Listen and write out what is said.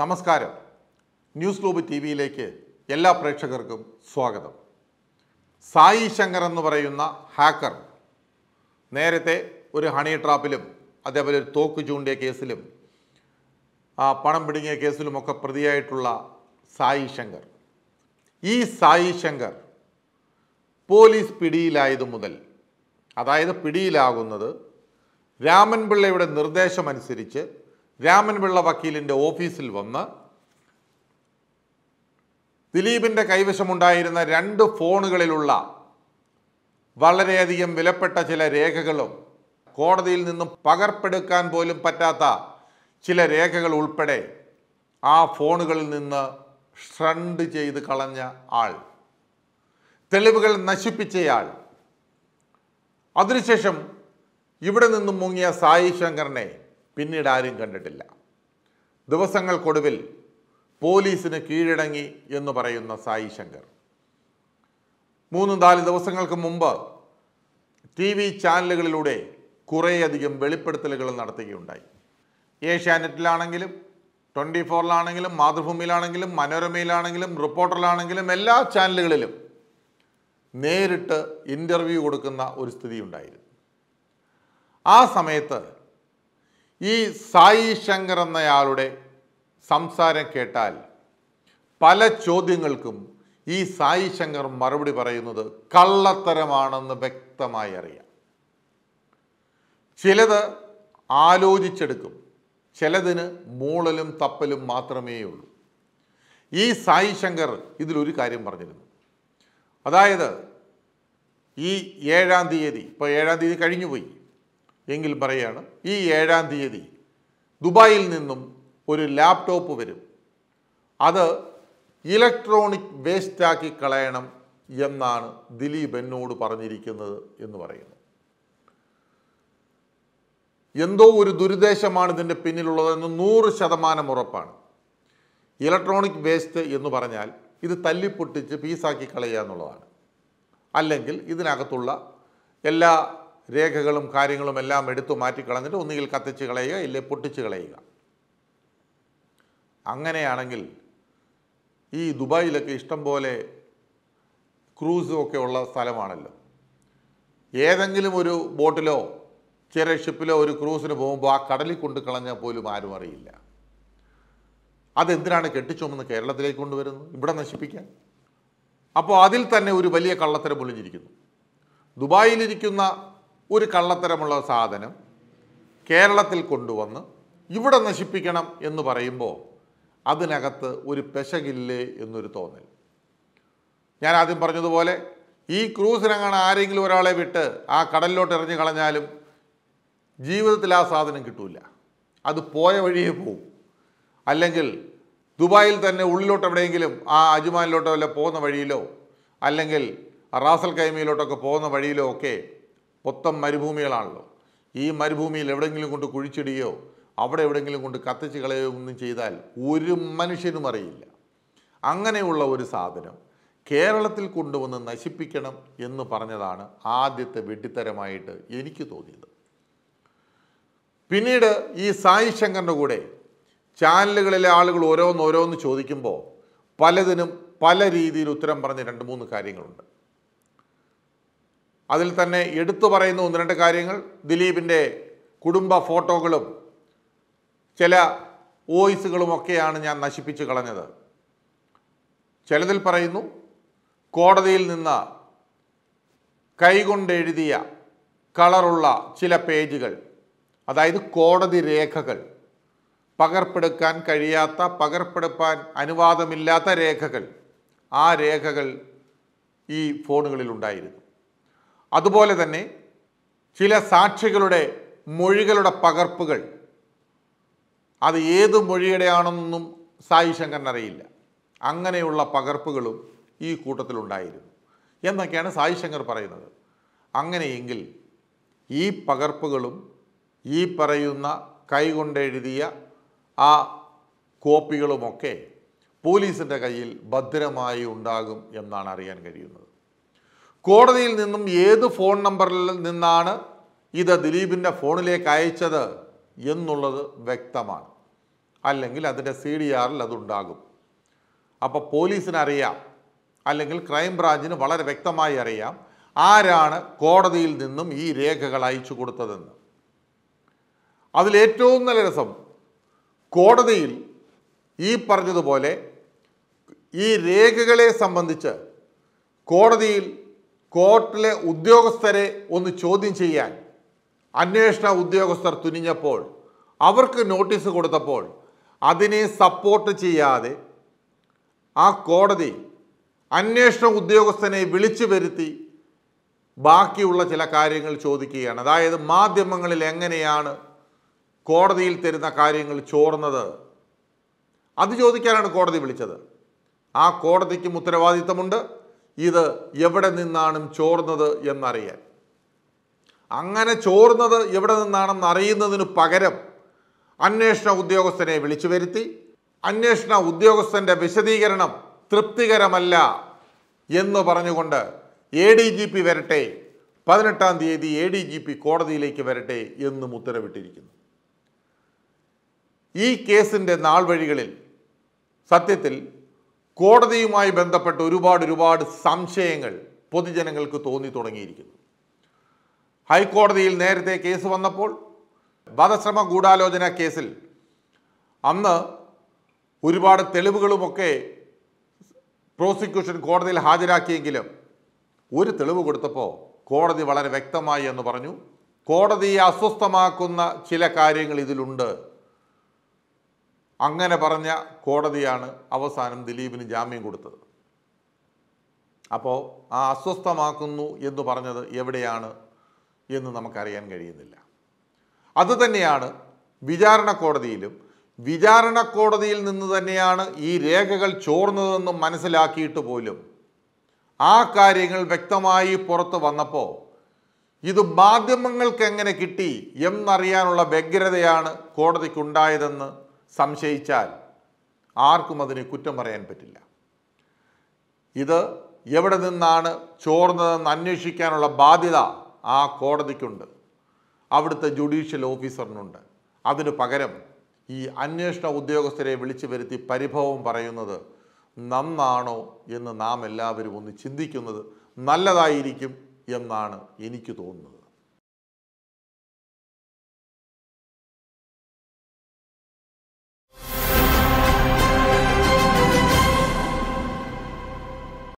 നമസ്കാരം news globe T വിയിലേക്ക് എല്ലാ പ്രേക്ഷകർക്കും സ്വാഗതം സായി ശങ്കർ എന്ന് പറയുന്ന ഹാക്കർ നേരത്തെ ഒരു ഹണി ട്രാപ്പിലും അതേപോലെ ഒരു തോക്ക് ചൂണ്ടിയ കേസിലും ആ പണം പിടുങ്ങിയ കേസിലുമൊക്കെ പ്രതിയായിട്ടുള്ള സായി ശങ്കർ ഈ സായി ശങ്കർ പോലീസ് പിടിയിലായതു മുതൽ അതായത് പിടിയിലാകുന്നത് രാമൻപിള്ളയുടെ നിർദ്ദേശമനുസരിച്ച് രാമൻപിള്ള വക്കീലിൻ്റെ ഓഫീസിൽ വന്ന് ദിലീപിൻ്റെ കൈവശമുണ്ടായിരുന്ന രണ്ട് ഫോണുകളിലുള്ള വളരെയധികം വിലപ്പെട്ട ചില രേഖകളും കോടതിയിൽ നിന്നും പകർപ്പെടുക്കാൻ പോലും പറ്റാത്ത ചില രേഖകൾ ഉൾപ്പെടെ ആ ഫോണുകളിൽ നിന്ന് ഷ്രണ്ട് ചെയ്ത് കളഞ്ഞ ആൾ തെളിവുകൾ നശിപ്പിച്ചയാൾ അതിനുശേഷം ഇവിടെ നിന്നും മുങ്ങിയ സായി ശങ്കറിനെ പിന്നീട് ആരും കണ്ടിട്ടില്ല ദിവസങ്ങൾക്കൊടുവിൽ പോലീസിന് കീഴടങ്ങി എന്ന് പറയുന്ന സായി ശങ്കർ മൂന്ന് നാല് ദിവസങ്ങൾക്ക് മുമ്പ് ടി വി ചാനലുകളിലൂടെ കുറേയധികം വെളിപ്പെടുത്തലുകൾ നടത്തുകയുണ്ടായി ഏഷ്യാനെറ്റിലാണെങ്കിലും ട്വൻറ്റി ഫോറിലാണെങ്കിലും മാതൃഭൂമിയിലാണെങ്കിലും മനോരമയിലാണെങ്കിലും റിപ്പോർട്ടറിലാണെങ്കിലും എല്ലാ ചാനലുകളിലും നേരിട്ട് ഇൻ്റർവ്യൂ കൊടുക്കുന്ന ഒരു സ്ഥിതി ഉണ്ടായിരുന്നു ആ സമയത്ത് ഈ സായി ശങ്കർ എന്നയാളുടെ സംസാരം കേട്ടാൽ പല ചോദ്യങ്ങൾക്കും ഈ സായി ശങ്കർ മറുപടി പറയുന്നത് കള്ളത്തരമാണെന്ന് വ്യക്തമായി അറിയാം ചിലത് ആലോചിച്ചെടുക്കും ചിലതിന് മൂളലും തപ്പലും മാത്രമേ ഉള്ളൂ ഈ സായി ശങ്കർ ഇതിലൊരു കാര്യം പറഞ്ഞിരുന്നു അതായത് ഈ ഏഴാം തീയതി ഇപ്പോൾ ഏഴാം തീയതി കഴിഞ്ഞുപോയി എങ്കിൽ പറയാണ് ഈ ഏഴാം തീയതി ദുബായിൽ നിന്നും ഒരു ലാപ്ടോപ്പ് വരും അത് ഇലക്ട്രോണിക് വേസ്റ്റാക്കി കളയണം എന്നാണ് ദിലീപ് എന്നോട് പറഞ്ഞിരിക്കുന്നത് എന്ന് പറയുന്നു എന്തോ ഒരു ദുരുദ്ദേശമാണ് ഇതിൻ്റെ പിന്നിലുള്ളതെന്ന് നൂറ് ശതമാനം ഉറപ്പാണ് ഇലക്ട്രോണിക് വേസ്റ്റ് എന്ന് പറഞ്ഞാൽ ഇത് തല്ലിപ്പൊട്ടിച്ച് പീസാക്കി കളയുക എന്നുള്ളതാണ് അല്ലെങ്കിൽ ഇതിനകത്തുള്ള എല്ലാ രേഖകളും കാര്യങ്ങളും എല്ലാം എടുത്തു മാറ്റിക്കളഞ്ഞിട്ട് ഒന്നുകിൽ കത്തിച്ച് കളയുക ഇല്ലേ പൊട്ടിച്ച് കളയുക അങ്ങനെയാണെങ്കിൽ ഈ ദുബായിലൊക്കെ ഇഷ്ടം പോലെ ക്രൂസും ഒക്കെ ഉള്ള സ്ഥലമാണല്ലോ ഏതെങ്കിലും ഒരു ബോട്ടിലോ ചെറിയ ഷിപ്പിലോ ഒരു ക്രൂസിന് പോകുമ്പോൾ ആ കടലിൽ കൊണ്ട് കളഞ്ഞാൽ പോലും ആരും അറിയില്ല അതെന്തിനാണ് കെട്ടിച്ചുമന്ന് കേരളത്തിലേക്ക് കൊണ്ടുവരുന്നത് ഇവിടെ നശിപ്പിക്കാൻ അപ്പോൾ അതിൽ തന്നെ ഒരു വലിയ കള്ളത്തരം ഒളിഞ്ഞിരിക്കുന്നു ദുബായിലിരിക്കുന്ന ഒരു കള്ളത്തരമുള്ള സാധനം കേരളത്തിൽ കൊണ്ടുവന്ന് ഇവിടെ നശിപ്പിക്കണം എന്ന് പറയുമ്പോൾ അതിനകത്ത് ഒരു പെശകില്ലേ എന്നൊരു തോന്നൽ ഞാൻ ആദ്യം പറഞ്ഞതുപോലെ ഈ ക്രൂസിനങ്ങനെ ആരെങ്കിലും ഒരാളെ വിട്ട് ആ കടലിലോട്ട് എറിഞ്ഞു കളഞ്ഞാലും ജീവിതത്തിൽ ആ സാധനം കിട്ടൂല അത് പോയ വഴിയേ പോവും അല്ലെങ്കിൽ ദുബായിൽ തന്നെ ഉള്ളിലോട്ട് എവിടെയെങ്കിലും ആ അജ്മാനിലോട്ടോ വല്ല പോകുന്ന വഴിയിലോ അല്ലെങ്കിൽ റാസൽ കൈമയിലോട്ടൊക്കെ പോകുന്ന വഴിയിലോ ഒക്കെ മൊത്തം മരുഭൂമികളാണല്ലോ ഈ മരുഭൂമിയിൽ എവിടെയെങ്കിലും കൊണ്ട് കുഴിച്ചിടുകയോ അവിടെ എവിടെയെങ്കിലും കൊണ്ട് കത്തിച്ച് കളയുകയോ ഒന്നും ചെയ്താൽ ഒരു മനുഷ്യനും അറിയില്ല അങ്ങനെയുള്ള ഒരു സാധനം കേരളത്തിൽ കൊണ്ടുവന്ന് നശിപ്പിക്കണം എന്ന് പറഞ്ഞതാണ് ആദ്യത്തെ വെട്ടിത്തരമായിട്ട് എനിക്ക് തോന്നിയത് പിന്നീട് ഈ സായി ശങ്കറിൻ്റെ കൂടെ ചാനലുകളിലെ ആളുകൾ ഓരോന്ന് ഓരോന്ന് ചോദിക്കുമ്പോൾ പലതിനും പല രീതിയിൽ ഉത്തരം പറഞ്ഞ രണ്ട് മൂന്ന് കാര്യങ്ങളുണ്ട് അതിൽ തന്നെ എടുത്തു പറയുന്ന ഒന്ന് രണ്ട് കാര്യങ്ങൾ ദിലീപിൻ്റെ കുടുംബ ഫോട്ടോകളും ചില വോയിസുകളുമൊക്കെയാണ് ഞാൻ നശിപ്പിച്ച് കളഞ്ഞത് ചിലതിൽ പറയുന്നു കോടതിയിൽ നിന്ന് കൈകൊണ്ട് എഴുതിയ കളറുള്ള ചില പേജുകൾ അതായത് കോടതി രേഖകൾ പകർപ്പെടുക്കാൻ കഴിയാത്ത പകർപ്പെടുപ്പാൻ അനുവാദമില്ലാത്ത രേഖകൾ ആ രേഖകൾ ഈ ഫോണുകളിൽ ഉണ്ടായിരുന്നു അതുപോലെ തന്നെ ചില സാക്ഷികളുടെ മൊഴികളുടെ പകർപ്പുകൾ അത് ഏത് മൊഴിയുടെയാണെന്നൊന്നും സായി ശങ്കറിന് അറിയില്ല അങ്ങനെയുള്ള പകർപ്പുകളും ഈ കൂട്ടത്തിലുണ്ടായിരുന്നു എന്നൊക്കെയാണ് സായി ശങ്കർ പറയുന്നത് അങ്ങനെയെങ്കിൽ ഈ പകർപ്പുകളും ഈ പറയുന്ന കൈകൊണ്ടെഴുതിയ ആ കോപ്പികളുമൊക്കെ പോലീസിൻ്റെ കയ്യിൽ ഭദ്രമായി ഉണ്ടാകും എന്നാണ് അറിയാൻ കഴിയുന്നത് കോടതിയിൽ നിന്നും ഏത് ഫോൺ നമ്പറിൽ നിന്നാണ് ഇത് ദിലീപിൻ്റെ ഫോണിലേക്ക് അയച്ചത് എന്നുള്ളത് വ്യക്തമാണ് അല്ലെങ്കിൽ അതിൻ്റെ സി ഡി ആറിൽ അതുണ്ടാകും അപ്പോൾ പോലീസിന് അറിയാം അല്ലെങ്കിൽ ക്രൈം ബ്രാഞ്ചിന് വളരെ വ്യക്തമായി അറിയാം ആരാണ് കോടതിയിൽ നിന്നും ഈ രേഖകൾ അയച്ചു കൊടുത്തതെന്ന് അതിലേറ്റവും നല്ല രസം കോടതിയിൽ ഈ പറഞ്ഞതുപോലെ ഈ രേഖകളെ സംബന്ധിച്ച് കോടതിയിൽ കോർട്ടിലെ ഉദ്യോഗസ്ഥരെ ഒന്ന് ചോദ്യം ചെയ്യാൻ അന്വേഷണ ഉദ്യോഗസ്ഥർ തുനിഞ്ഞപ്പോൾ അവർക്ക് നോട്ടീസ് കൊടുത്തപ്പോൾ അതിനെ സപ്പോർട്ട് ചെയ്യാതെ ആ കോടതി അന്വേഷണ ഉദ്യോഗസ്ഥനെ വിളിച്ചു വരുത്തി ബാക്കിയുള്ള ചില കാര്യങ്ങൾ ചോദിക്കുകയാണ് അതായത് മാധ്യമങ്ങളിൽ എങ്ങനെയാണ് കോടതിയിൽ തരുന്ന കാര്യങ്ങൾ ചോർന്നത് അത് ചോദിക്കാനാണ് കോടതി വിളിച്ചത് ആ കോടതിക്കും ഉത്തരവാദിത്തമുണ്ട് ഇത് എവിടെ നിന്നാണ് ചോർന്നത് എന്നറിയാൻ അങ്ങനെ ചോർന്നത് എവിടെ നിന്നാണെന്ന് അറിയുന്നതിന് പകരം അന്വേഷണ ഉദ്യോഗസ്ഥനെ വിളിച്ചു വരുത്തി അന്വേഷണ ഉദ്യോഗസ്ഥൻ്റെ വിശദീകരണം തൃപ്തികരമല്ല എന്ന് പറഞ്ഞുകൊണ്ട് എ ഡി ജി പി വരട്ടെ പതിനെട്ടാം തീയതി എ ഡി ജി പി കോടതിയിലേക്ക് വരട്ടെ എന്നും ഉത്തരവിട്ടിരിക്കുന്നു ഈ കേസിൻ്റെ നാൾ വഴികളിൽ സത്യത്തിൽ കോടതിയുമായി ബന്ധപ്പെട്ട് ഒരുപാട് ഒരുപാട് സംശയങ്ങൾ പൊതുജനങ്ങൾക്ക് തോന്നി തുടങ്ങിയിരിക്കുന്നു ഹൈക്കോടതിയിൽ നേരത്തെ കേസ് വന്നപ്പോൾ വധശ്രമ ഗൂഢാലോചന കേസിൽ അന്ന് ഒരുപാട് തെളിവുകളുമൊക്കെ പ്രോസിക്യൂഷൻ കോടതിയിൽ ഹാജരാക്കിയെങ്കിലും ഒരു തെളിവ് കൊടുത്തപ്പോൾ കോടതി വളരെ വ്യക്തമായി എന്ന് പറഞ്ഞു കോടതിയെ അസ്വസ്ഥമാക്കുന്ന ചില കാര്യങ്ങൾ ഇതിലുണ്ട് അങ്ങനെ പറഞ്ഞ കോടതിയാണ് അവസാനം ദിലീപിന് ജാമ്യം കൊടുത്തത് അപ്പോൾ ആ അസ്വസ്ഥമാക്കുന്നു എന്ന് പറഞ്ഞത് എവിടെയാണ് എന്ന് നമുക്കറിയാൻ കഴിയുന്നില്ല അതുതന്നെയാണ് വിചാരണ കോടതിയിലും വിചാരണ കോടതിയിൽ നിന്ന് തന്നെയാണ് ഈ രേഖകൾ ചോർന്നതെന്നും മനസ്സിലാക്കിയിട്ട് പോലും ആ കാര്യങ്ങൾ വ്യക്തമായി പുറത്ത് വന്നപ്പോൾ ഇത് മാധ്യമങ്ങൾക്ക് എങ്ങനെ കിട്ടി എന്നറിയാനുള്ള വ്യഗ്രതയാണ് കോടതിക്കുണ്ടായതെന്ന് സംശയിച്ചാൽ ആർക്കും അതിനെ കുറ്റം പറയാൻ പറ്റില്ല ഇത് എവിടെ നിന്നാണ് ചോർന്നതെന്ന് അന്വേഷിക്കാനുള്ള ബാധ്യത ആ കോടതിക്കുണ്ട് അവിടുത്തെ ജുഡീഷ്യൽ ഓഫീസറിനുണ്ട് അതിനു പകരം ഈ അന്വേഷണ ഉദ്യോഗസ്ഥരെ വിളിച്ചു വരുത്തി പരിഭവം പറയുന്നത് നന്നാണോ എന്ന് നാം എല്ലാവരും ഒന്ന് ചിന്തിക്കുന്നത് നല്ലതായിരിക്കും എന്നാണ് എനിക്ക് തോന്നുന്നത്